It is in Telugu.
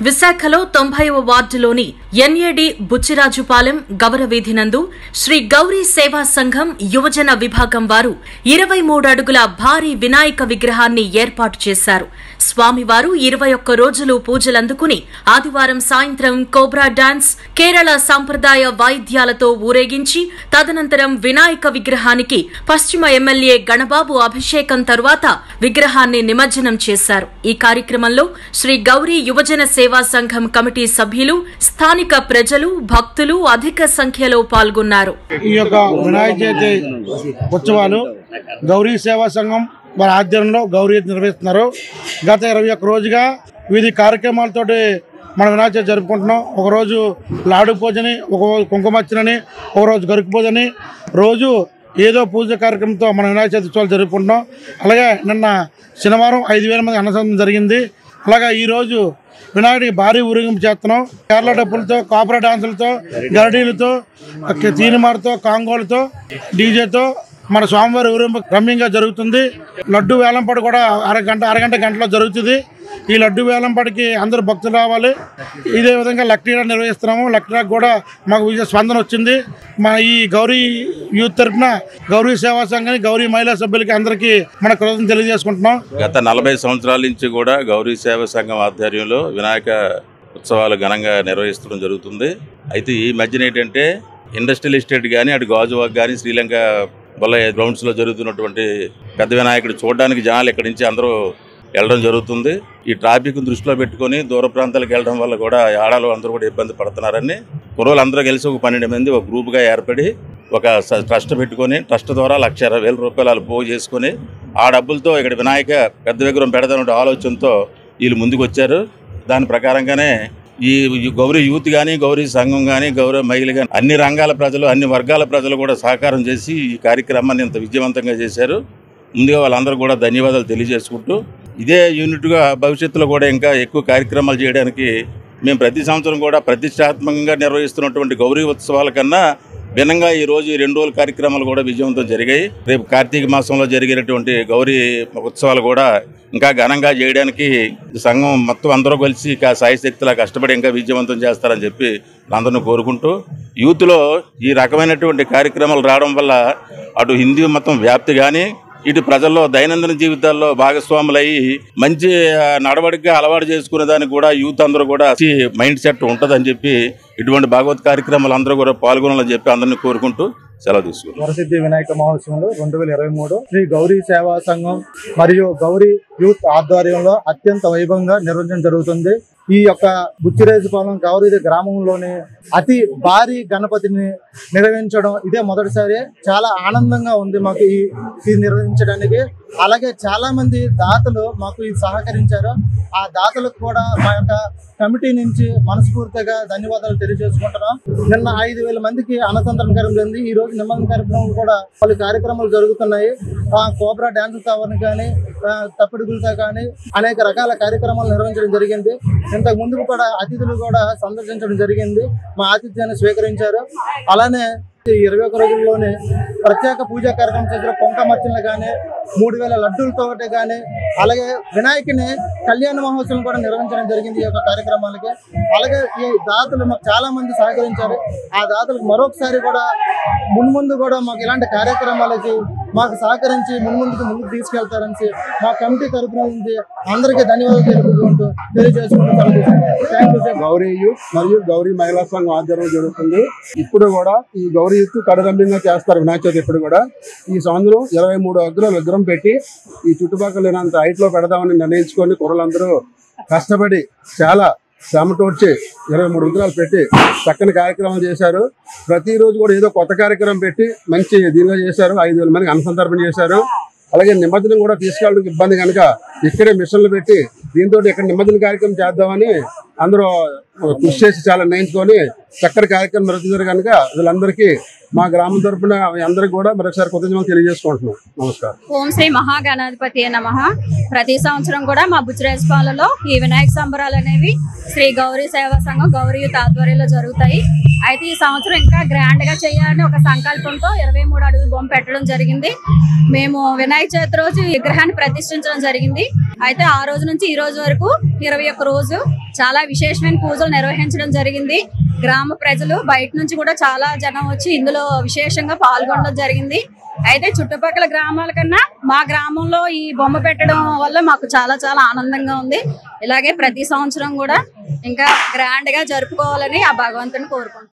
విశాఖలో తొంభైవ వార్డులోని ఎన్ఏడి బుచ్చిరాజుపాలెం గౌరవీధి నందు శ్రీ గౌరీ సేవా సంఘం యువజన విభాగం వారు ఇరవై మూడు అడుగుల భారీ వినాయక విగ్రహాన్ని ఏర్పాటు చేశారు స్వామివారు ఇరవై ఒక్క రోజులు పూజలందుకుని ఆదివారం సాయంత్రం కోబ్రా డాన్స్ కేరళ సంప్రదాయ వాయిద్యాలతో ఊరేగించి తదనంతరం వినాయక విగ్రహానికి పశ్చిమ ఎమ్మెల్యే గణబాబు అభిషేకం తరువాత విగ్రహాన్ని నిమజ్జనం చేశారు ఈ కార్యక్రమంలో శ్రీ గౌరీ యువజన సేవా సంఘం కమిటీ సభ్యులు స్థానిక ప్రజలు భక్తులు అధిక సంఖ్యలో పాల్గొన్నారు ఈ యొక్క వినాయక చవితి ఉత్సవాలు గౌరీ సేవా సంఘం వారి ఆధ్వర్యంలో గౌరీ నిర్వహిస్తున్నారు గత ఇరవై ఒక్క రోజుగా వివిధ కార్యక్రమాలతోటి మన వినాయక చవితి జరుపుకుంటున్నాం ఒకరోజు లాడు పూజని ఒక రోజు కుంకుమచ్చని ఒకరోజు గరుకు పూజని రోజు ఏదో పూజ కార్యక్రమంతో మన వినాయక చవితి ఉత్సవాలు జరుపుకుంటున్నాం అలాగే నిన్న శనివారం ఐదు వేల మంది అన్నసందం జరిగింది అలాగే ఈరోజు వినాయకుడికి భారీ ఊరేగింపు చేస్తున్నాం కేరళ డప్పులతో కాపరా డాన్సులతో గరడీలతో తీనిమారతో కాంగోలతో డీజేతో మన స్వామివారి ఊరేగింపు రమ్యంగా జరుగుతుంది లడ్డు వేలంపాడు కూడా అరగంట అరగంట గంటలో జరుగుతుంది ఈ లడ్డు వేలంపాడికి అందరూ భక్తులు రావాలి ఇదే విధంగా లక్టీరా నిర్వహిస్తున్నాము లక్టీరాకు కూడా మాకు విజయ స్పందన వచ్చింది మన ఈ గౌరీ యూత్ తరఫున గౌరీ సేవా సంఘానికి గౌరీ మహిళా సభ్యులకి అందరికీ మన కృతజ్ఞతలు తెలియజేసుకుంటున్నాం గత నలభై సంవత్సరాల నుంచి కూడా గౌరీ సేవ సంఘం ఆధ్వర్యంలో వినాయక ఉత్సవాలు ఘనంగా నిర్వహించడం జరుగుతుంది అయితే ఈ మధ్యన ఏంటంటే ఇండస్ట్రియల్ ఎస్టేట్ కానీ అటు గాజువాక్ కానీ శ్రీలంక వల్ల గ్రౌండ్స్లో జరుగుతున్నటువంటి పెద్ద వినాయకుడు చూడడానికి జనాలు ఇక్కడి నుంచి అందరూ వెళ్ళడం జరుగుతుంది ఈ ట్రాఫిక్ దృష్టిలో పెట్టుకొని దూర ప్రాంతాలకు వెళ్ళడం వల్ల కూడా ఆడలు అందరూ కూడా ఇబ్బంది పడుతున్నారని కుర్రోలు అందరూ కలిసి ఒక పన్నెండు మంది ఒక గ్రూప్గా ఏర్పడి ఒక స- ట్రస్ట్ పెట్టుకొని ట్రస్ట్ ద్వారా లక్ష ఇరవై వేల రూపాయలు వాళ్ళు పోగు చేసుకొని ఆ డబ్బులతో ఇక్కడ వినాయక పెద్ద విగ్రహం పెడదామనే ఆలోచనతో వీళ్ళు ముందుకు వచ్చారు దాని ప్రకారంగానే ఈ ఈ గౌరీ యూత్ కానీ గౌరీ సంఘం కానీ గౌరవ మహిళ కానీ అన్ని రంగాల ప్రజలు అన్ని వర్గాల ప్రజలు కూడా సహకారం చేసి ఈ కార్యక్రమాన్ని ఇంత విజయవంతంగా చేశారు ముందుగా వాళ్ళందరూ కూడా ధన్యవాదాలు తెలియజేసుకుంటూ ఇదే యూనిట్గా భవిష్యత్తులో కూడా ఇంకా ఎక్కువ కార్యక్రమాలు చేయడానికి మేము ప్రతి సంవత్సరం కూడా ప్రతిష్టాత్మకంగా నిర్వహిస్తున్నటువంటి గౌరీ ఉత్సవాల కన్నా భిన్నంగా ఈ రోజు ఈ రెండు రోజుల కార్యక్రమాలు కూడా విజయవంతం జరిగాయి రేపు కార్తీక మాసంలో జరిగేటటువంటి గౌరీ ఉత్సవాలు కూడా ఇంకా ఘనంగా చేయడానికి ఈ సంఘం మొత్తం అందరూ కలిసి ఇంకా సాయశక్తిలా కష్టపడి ఇంకా విజయవంతం చేస్తారని చెప్పి అందరిని కోరుకుంటూ యూత్లో ఈ రకమైనటువంటి కార్యక్రమాలు రావడం వల్ల అటు హిందీ మొత్తం వ్యాప్తి కానీ ఇటు ప్రజల్లో దైనందిన జీవితాల్లో భాగస్వాములయ్యి మంచి ఆ, నడవడిగా అలవాటు చేసుకునే దానికి కూడా యూత్ అందరూ కూడా మంచి మైండ్ సెట్ ఉంటుందని చెప్పి ఇటువంటి భాగవత్ కార్యక్రమాలు అందరూ కూడా పాల్గొనాలని చెప్పి అందరినీ కోరుకుంటూ సెలవు తీసుకున్నాం వరసిద్ధి వినాయక మహోత్సవంలో రెండు వేల ఇరవై మూడు శ్రీ గౌరీ సేవా సంఘం మరియు గౌరీ యూత్ ఆధ్వర్యంలో అత్యంత వైభవంగా నిర్వహించడం జరుగుతుంది ఈ యొక్క బుచ్చిరేజుపాలెం గౌరీ గ్రామంలోని అతి భారీ గణపతిని నిర్వహించడం ఇదే మొదటిసారి చాలా ఆనందంగా ఉంది మాకు ఈ ఇది నిర్వహించడానికి అలాగే చాలా మంది దాతలు మాకు ఇది సహకరించారు ఆ దాతలకు కూడా మా యొక్క కమిటీ నుంచి మనస్ఫూర్తిగా ధన్యవాదాలు తెలియజేసుకుంటున్నాం నిన్న ఐదు వేల మందికి అన్నసంతరణ కార్యక్రమం జరిగింది ఈ రోజు నిమ్మకం కార్యక్రమం కూడా పలు కార్యక్రమాలు జరుగుతున్నాయి ఆ కోబ్రా డ్యాన్స్ టవర్ని కానీ ఆ, తప్పిడి గుల్సా కానీ అనేక రకాల కార్యక్రమాలు నిర్వహించడం జరిగింది ఇంతకు ముందు కూడా అతిథులు కూడా సందర్శించడం జరిగింది మా ఆతిథ్యాన్ని స్వీకరించారు అలానే ఈ ఇరవై ఒక రోజుల్లోనే ప్రత్యేక పూజా కార్యక్రమం చేసిన పొంకమర్చనలు కానీ మూడు వేల లడ్డూలతో కానీ అలాగే వినాయకుని కళ్యాణ మహోత్సవం కూడా నిర్వహించడం జరిగింది ఈ యొక్క కార్యక్రమాలకి అలాగే ఈ దాతలు మాకు చాలా మంది సహకరించారు ఆ దాతలకు మరొకసారి కూడా మున్ముందు కూడా మాకు ఇలాంటి కార్యక్రమాలకి మాకు సహకరించి మున్ముందుకు ముందుకు తీసుకెళ్తారని మా కమిటీ తరపున నుంచి అందరికీ ధన్యవాదాలు తెలుపుకుంటూ తెలియజేసుకుంటూ thank you sir Gowri youth మరియు గౌరీ మహిళా సంఘం ఆధ్వర్యంలో జరుగుతుంది ఇప్పుడు కూడా ఈ గౌరీ యూత్ కడగంభంగా చేస్తారు వినాయక చవితి ఇప్పుడు కూడా ఈ సంవత్సరం ఇరవై మూడు అగ్గుల విగ్రహం పెట్టి ఈ చుట్టుపక్కల లేనంత హైట్ లో పెడదామని నిర్ణయించుకొని కుర్రలందరూ కష్టపడి చాలా శ్రమటోడ్చి ఇరవై మూడు విగ్రహాలు పెట్టి చక్కని కార్యక్రమం చేశారు ప్రతిరోజు కూడా ఏదో కొత్త కార్యక్రమం పెట్టి మంచి దీనిగా చేశారు ఐదు వేల మందికి అనుసంతర్పణ చేశారు అలాగే నిమజ్జనం కూడా తీసుకెళ్ళడానికి ఇబ్బంది కనుక ఇక్కడే మిషన్లు పెట్టి దీంతో ఇక్కడ నిమజ్జన కార్యక్రమం చేద్దామని అందరూ కృషి చేసి చాలా నిర్ణయించుకొని చక్కటి కార్యక్రమం జరుగుతుంది కనుక వీళ్ళందరికీ మా గ్రామం తరపున అందరికి కూడా మరొకసారి కృతజ్ఞతలు తెలియజేసుకుంటున్నాం నమస్కారం ఓం శ్రీ మహాగణాధిపతి నమ ప్రతి సంవత్సరం కూడా మా బుజ్జిరాజపాలలో ఈ వినాయక సంబరాలు అనేవి శ్రీ గౌరీ సేవా సంఘం గౌరీ యూత్ ఆధ్వర్యంలో జరుగుతాయి అయితే ఈ సంవత్సరం ఇంకా గ్రాండ్ గా చేయాలని ఒక సంకల్పంతో ఇరవై మూడు అడుగులు బొమ్మ పెట్టడం జరిగింది మేము వినాయక చవితి రోజు ఈ విగ్రహాన్ని ప్రతిష్ఠించడం జరిగింది అయితే ఆ రోజు నుంచి ఈ రోజు వరకు ఇరవై ఒక్క రోజు చాలా విశేషమైన పూజలు నిర్వహించడం జరిగింది గ్రామ ప్రజలు బయట నుంచి కూడా చాలా జనం వచ్చి ఇందులో విశేషంగా పాల్గొనడం జరిగింది అయితే చుట్టుపక్కల గ్రామాల కన్నా మా గ్రామంలో ఈ బొమ్మ పెట్టడం వల్ల మాకు చాలా చాలా ఆనందంగా ఉంది ఇలాగే ప్రతి సంవత్సరం కూడా ఇంకా గ్రాండ్ గా జరుపుకోవాలని ఆ భగవంతుని కోరుకుంటున్నాం